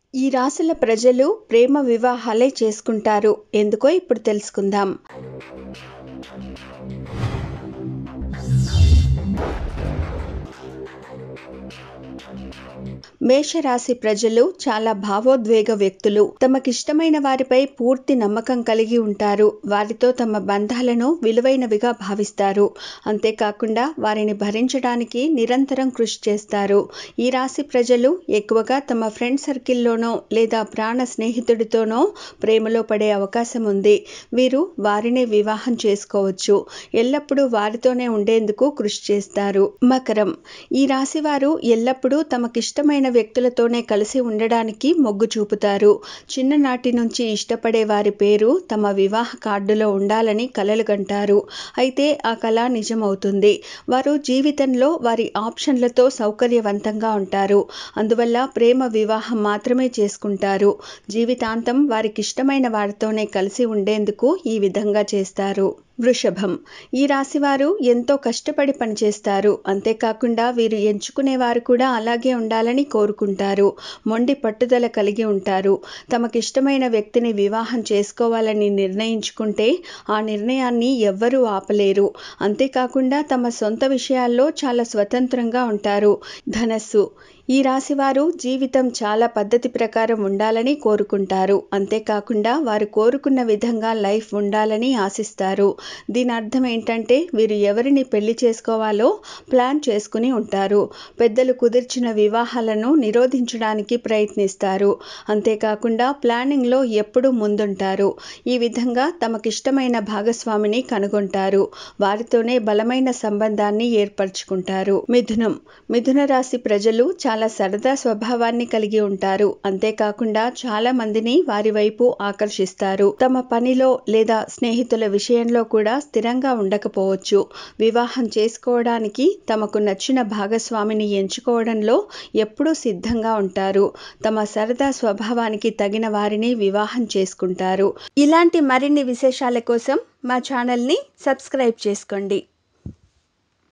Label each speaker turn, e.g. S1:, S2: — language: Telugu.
S1: ఈ రాశుల ప్రజలు ప్రేమ వివాహాలే చేసుకుంటారు ఎందుకో ఇప్పుడు తెలుసుకుందాం మేషరాశి ప్రజలు చాలా భావోద్వేగ వ్యక్తులు తమకిష్టమైన వారిపై పూర్తి నమ్మకం కలిగి ఉంటారు వారితో తమ బంధాలను విలువైనవిగా భావిస్తారు అంతేకాకుండా వారిని భరించడానికి నిరంతరం కృషి చేస్తారు ఈ రాశి ప్రజలు ఎక్కువగా తమ ఫ్రెండ్ సర్కిల్లోనో లేదా ప్రాణ స్నేహితుడితోనో ప్రేమలో పడే అవకాశం ఉంది వీరు వారినే వివాహం చేసుకోవచ్చు ఎల్లప్పుడూ వారితోనే ఉండేందుకు కృషి చేస్తారు మకరం ఈ రాశి వారు ఎల్లప్పుడూ తమకిష్టమైన వ్యక్తులతోనే కలిసి ఉండడానికి మొగ్గు చూపుతారు చిన్ననాటి నుంచి ఇష్టపడే వారి పేరు తమ వివాహ కార్డులో ఉండాలని కలలు కంటారు అయితే ఆ కళ నిజమవుతుంది వారు జీవితంలో వారి ఆప్షన్లతో సౌకర్యవంతంగా ఉంటారు అందువల్ల ప్రేమ వివాహం మాత్రమే చేసుకుంటారు జీవితాంతం వారికి ఇష్టమైన వారితోనే కలిసి ఉండేందుకు ఈ విధంగా చేస్తారు వృషభం ఈ రాశివారు ఎంతో కష్టపడి పనిచేస్తారు అంతేకాకుండా వీరు ఎంచుకునేవారు కూడా అలాగే ఉండాలని కోరుకుంటారు మొండి పట్టుదల కలిగి ఉంటారు తమకిష్టమైన వ్యక్తిని వివాహం చేసుకోవాలని నిర్ణయించుకుంటే ఆ నిర్ణయాన్ని ఎవ్వరూ ఆపలేరు అంతేకాకుండా తమ సొంత విషయాల్లో చాలా స్వతంత్రంగా ఉంటారు ధనస్సు ఈ రాశివారు జీవితం చాలా పద్ధతి ప్రకారం ఉండాలని కోరుకుంటారు అంతేకాకుండా వారు కోరుకున్న విధంగా లైఫ్ ఉండాలని ఆశిస్తారు దీని అర్థం ఏంటంటే వీరు ఎవరిని పెళ్లి చేసుకోవాలో ప్లాన్ చేసుకుని ఉంటారు పెద్దలు కుదిర్చిన వివాహాలను నిరోధించడానికి ప్రయత్నిస్తారు అంతేకాకుండా ప్లానింగ్లో ఎప్పుడూ ముందుంటారు ఈ విధంగా తమకిష్టమైన భాగస్వామిని కనుగొంటారు వారితోనే బలమైన సంబంధాన్ని ఏర్పరచుకుంటారు మిథునం మిథున రాశి ప్రజలు చాలా చాలా సరదా స్వభావాన్ని కలిగి ఉంటారు అంతేకాకుండా చాలా మందిని వారి వైపు ఆకర్షిస్తారు తమ పనిలో లేదా స్నేహితుల విషయంలో కూడా స్థిరంగా ఉండకపోవచ్చు వివాహం చేసుకోవడానికి తమకు నచ్చిన భాగస్వామిని ఎంచుకోవడంలో ఎప్పుడూ సిద్ధంగా ఉంటారు తమ సరదా స్వభావానికి తగిన వారిని వివాహం చేసుకుంటారు ఇలాంటి మరిన్ని విశేషాల కోసం మా ఛానల్ని సబ్స్క్రైబ్ చేసుకోండి